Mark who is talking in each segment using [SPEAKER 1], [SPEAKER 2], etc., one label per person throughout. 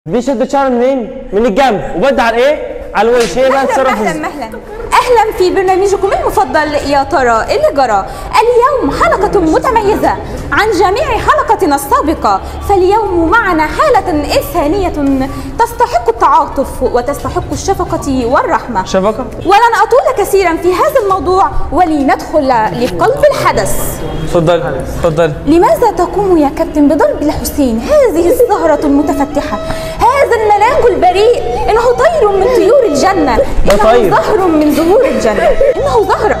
[SPEAKER 1] بيشد الشعر منين؟ من الجنب وبدي على ايه؟ على الوش هي بقى
[SPEAKER 2] اهلا
[SPEAKER 1] تتصرف
[SPEAKER 2] اهلا
[SPEAKER 1] ازاي؟
[SPEAKER 2] اهلا اهلا في برنامجكم المفضل يا ترى إيه اللي جرى اليوم حلقة متميزة عن جميع حلقتنا السابقة فاليوم معنا حالة إنسانية تستحق التعاطف وتستحق الشفقة والرحمة
[SPEAKER 1] شبكة؟
[SPEAKER 2] ولن أطول كثيرا في هذا الموضوع ولندخل لقلب الحدث
[SPEAKER 1] اتفضل اتفضل
[SPEAKER 2] لماذا تقوم يا كابتن بضرب الحسين هذه الزهرة المتفتحة هذا الملاك البريء إنه طير من طيور الجنة
[SPEAKER 1] ده
[SPEAKER 2] إنه
[SPEAKER 1] طير.
[SPEAKER 2] زهر من زهور الجنة إنه زهرة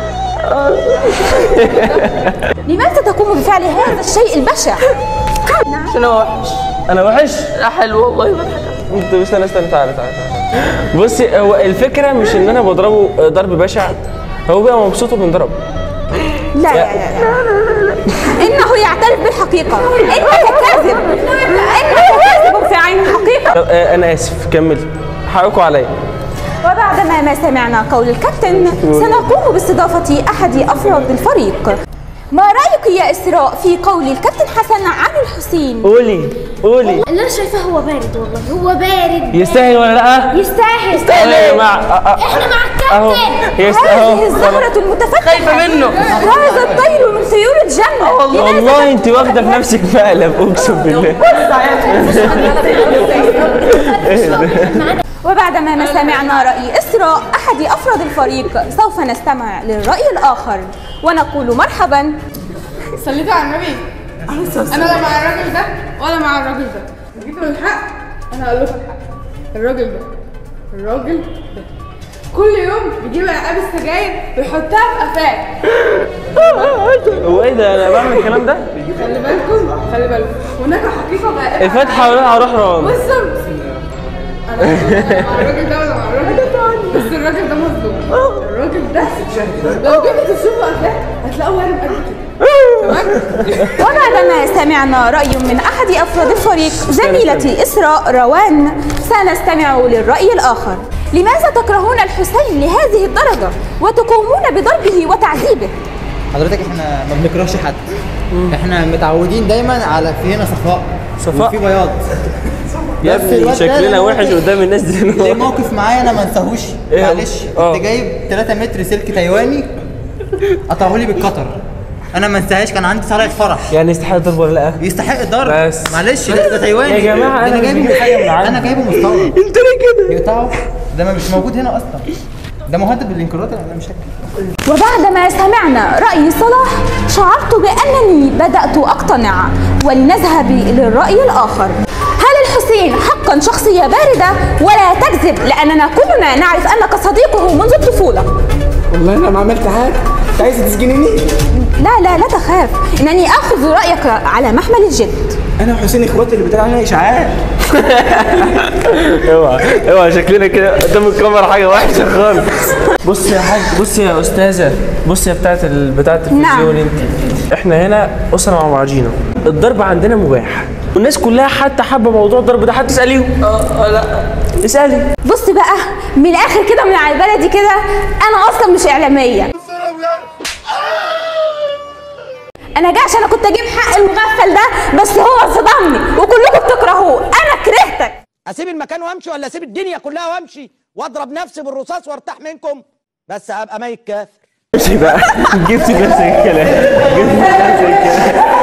[SPEAKER 2] لماذا تقوم بفعل هذا الشيء البشع؟
[SPEAKER 1] انا وحش انا وحش؟
[SPEAKER 3] لا حلو والله بضحك
[SPEAKER 1] انت استنى استنى تعالى تعالى تعالى بصي هو الفكرة مش ان انا بضربه ضرب بشع هو بقى مبسوط وبنضرب
[SPEAKER 2] لا لا لا, لا. إنه يعترف بالحقيقة إنك كاذب إنك كاذب في عين الحقيقة
[SPEAKER 1] طب آه، انا اسف كملي حقكم عليا
[SPEAKER 2] وبعدما ما سمعنا قول الكابتن سنقوم باستضافة أحد أفراد الفريق ما رأيك يا إسراء في قول الكابتن حسن عن الحسين؟
[SPEAKER 1] قولي قولي
[SPEAKER 4] اللي انا شايفاه هو بارد والله هو بارد
[SPEAKER 1] يستاهل ولا لا؟
[SPEAKER 4] يستاهل
[SPEAKER 1] يستاهل يا جماعة أ- أ-
[SPEAKER 4] احنا مع
[SPEAKER 1] اهو
[SPEAKER 4] الكابتن
[SPEAKER 1] يست-
[SPEAKER 2] هذه
[SPEAKER 1] اهو
[SPEAKER 2] الزهرة المتفتحة
[SPEAKER 3] خايفة منه.
[SPEAKER 2] هذا الطير من طيور الجنة
[SPEAKER 1] والله انت واخده في نفسك مقلب اقسم بالله
[SPEAKER 2] وبعدما ما سمعنا رأي إسراء أحد أفراد الفريق سوف نستمع للرأي الآخر ونقول مرحبا
[SPEAKER 5] صليتوا على النبي انا لا مع الراجل ده ولا مع الراجل ده جيتوا للحق انا هقول لكم الحق الراجل ده الراجل ده كل يوم بيجيب العاب السجاير ويحطها في قفاه
[SPEAKER 1] هو ايه ده انا بعمل الكلام ده؟
[SPEAKER 5] خلي بالكم خلي بالكم هناك حقيقه غائبه
[SPEAKER 1] الفتحة ولا هروح رام
[SPEAKER 5] بالظبط انا أنا مع الراجل ده ولا مع الراجل ده بس الراجل ده مظلوم الراجل ده لو جيتوا تشوفوا قفاه هتلاقوه ورم قد كده تمام
[SPEAKER 2] وبعدما سمعنا رأي من أحد أفراد الفريق زميلتي إسراء روان سنستمع للرأي الآخر لماذا تكرهون الحسين لهذه الدرجة وتقومون بضربه وتعذيبه
[SPEAKER 6] حضرتك احنا ما بنكرهش حد احنا متعودين دايما على في هنا صفاء
[SPEAKER 1] صفاء.
[SPEAKER 6] وفي بياض
[SPEAKER 1] يا
[SPEAKER 6] بس
[SPEAKER 1] ابني
[SPEAKER 6] الواد ده
[SPEAKER 1] شكلنا
[SPEAKER 6] لما
[SPEAKER 1] وحش
[SPEAKER 6] كان-
[SPEAKER 1] قدام الناس دي
[SPEAKER 6] ليه موقف معايا انا ما انساهوش
[SPEAKER 1] إيه؟
[SPEAKER 6] معلش
[SPEAKER 1] آه.
[SPEAKER 6] كنت جايب 3 متر سلك تايواني قطعه لي بالقطر انا ما انساهاش كان عندي صلاه فرح
[SPEAKER 1] يعني يستحق الضرب ولا لا؟
[SPEAKER 6] يستحق الضرب
[SPEAKER 1] بس.
[SPEAKER 6] معلش ده, ده تايواني
[SPEAKER 1] يا جماعة
[SPEAKER 6] ده
[SPEAKER 1] أنا
[SPEAKER 6] انا
[SPEAKER 1] مش
[SPEAKER 6] جايبه
[SPEAKER 1] بجيب حاجة من عنده.
[SPEAKER 6] انا جايبه مستورد
[SPEAKER 1] انت ليه كده؟
[SPEAKER 6] يقطعه ده ما مش موجود هنا اصلا ده مهدد بالانقراض انا مش هكذب
[SPEAKER 2] وبعدما سمعنا رأي صلاح شعرت بأنني بدأت أقتنع ولنذهب للرأي الآخر هل الحسين حقا شخصية باردة ولا تكذب لأننا كلنا نعرف أنك صديقه منذ الطفولة
[SPEAKER 7] والله انا ما عملت حاجه انت عايز تسجنني
[SPEAKER 2] لا لا لا تخاف إنني آخذ رأيك على محمل الجد
[SPEAKER 7] انا وحسين اخواتي اللي بتاع علينا اشاعات
[SPEAKER 1] اوعى اوعى شكلنا كده قدام الكاميرا حاجه وحشه خالص بص يا حاج بص يا استاذه بص يا بتاعت ال... بتاعت التلفزيون
[SPEAKER 2] نعم.
[SPEAKER 1] انت احنا هنا اسره مع بعضينا الضرب عندنا مباح والناس كلها حتى حابه موضوع الضرب ده حتى اساليهم اه لا اسالي
[SPEAKER 2] بص بقى من الآخر كده من على البلدي كده أنا أصلا مش إعلامية أنا جاي عشان أنا كنت أجيب حق المغفل ده بس هو صدمني وكلكم بتكرهوه أنا كرهتك
[SPEAKER 8] اسيب المكان وامشي ولا اسيب الدنيا كلها وامشي واضرب نفسي بالرصاص وارتاح منكم بس ابقى ميت كافر
[SPEAKER 1] امشي بقى جبت نفس الكلام جبت نفس الكلام